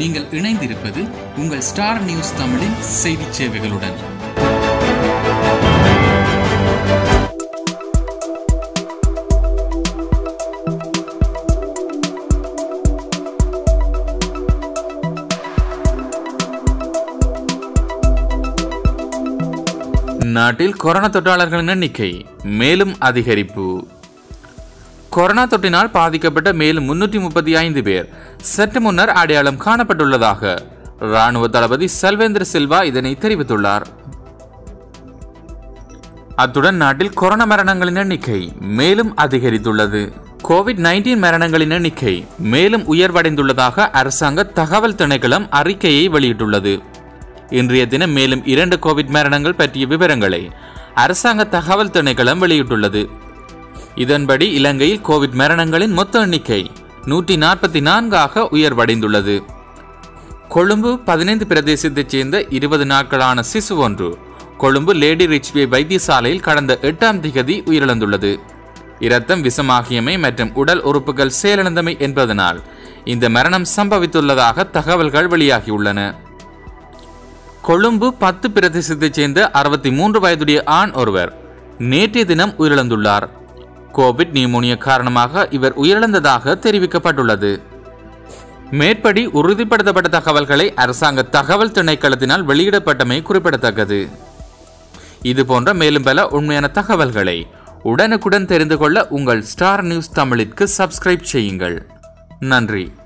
நீங்கள் இணைந்திருப்பது உங்கள் ஸ்டார் நியூஸ் தமிழின் செய்திச் சேவைகளுடன் நாட்டில் கொரோனா தொற்றாளர்களின் எண்ணிக்கை மேலும் அதிகரிப்பு கொரோனா தொற்றினால் பாதிக்கப்பட்ட மேலும் முன்னூற்றி முப்பத்தி ஐந்து பேர் சற்று முன்னர் அடையாளம் காணப்பட்டுள்ளதாக ராணுவ தளபதி செல்வேந்திர சில்வா இதனை தெரிவித்துள்ளார் அத்துடன் நாட்டில் கொரோனா மரணங்களின் எண்ணிக்கை மேலும் அதிகரித்துள்ளது கோவிட் நைன்டீன் மரணங்களின் எண்ணிக்கை மேலும் உயர்வடைந்துள்ளதாக அரசாங்க தகவல் திணைக்களம் அறிக்கையை வெளியிட்டுள்ளது இன்றைய தினம் மேலும் இரண்டு கோவிட் மரணங்கள் பற்றிய விவரங்களை அரசாங்க தகவல் திணைக்களம் வெளியிட்டுள்ளது இதன்படி இலங்கையில் கோவிட் மரணங்களின் மொத்த எண்ணிக்கை நூற்றி நாற்பத்தி நான்காக உயர்வடைந்துள்ளது கொழும்பு பதினைந்து பிரதேசத்தைச் சேர்ந்த இருபது நாட்களான சிசு ஒன்று கொழும்பு லேடி ரிச்வே வைத்தியசாலையில் கடந்த எட்டாம் திகதி உயிரிழந்துள்ளது இரத்தம் விஷமாகியமை மற்றும் உடல் உறுப்புகள் செயலிழந்தமை என்பதனால் இந்த மரணம் சம்பவித்துள்ளதாக தகவல்கள் வெளியாகியுள்ளன கொழும்பு பத்து பிரதேசத்தைச் சேர்ந்த அறுபத்தி மூன்று வயதுடைய ஆண் ஒருவர் நேற்றைய தினம் உயிரிழந்துள்ளார் கோவிட் நியூமோனியா காரணமாக இவர் உயிரிழந்ததாக தெரிவிக்கப்பட்டுள்ளது மேற்படி உறுதிப்படுத்தப்பட்ட தகவல்களை அரசாங்க தகவல் திணைக்களத்தினால் வெளியிடப்பட்டமை குறிப்பிடத்தக்கது இது போன்ற மேலும் பல உண்மையான தகவல்களை உடனுக்குடன் தெரிந்து கொள்ள உங்கள் ஸ்டார் நியூஸ் தமிழிற்கு சப்ஸ்கிரைப் செய்யுங்கள் நன்றி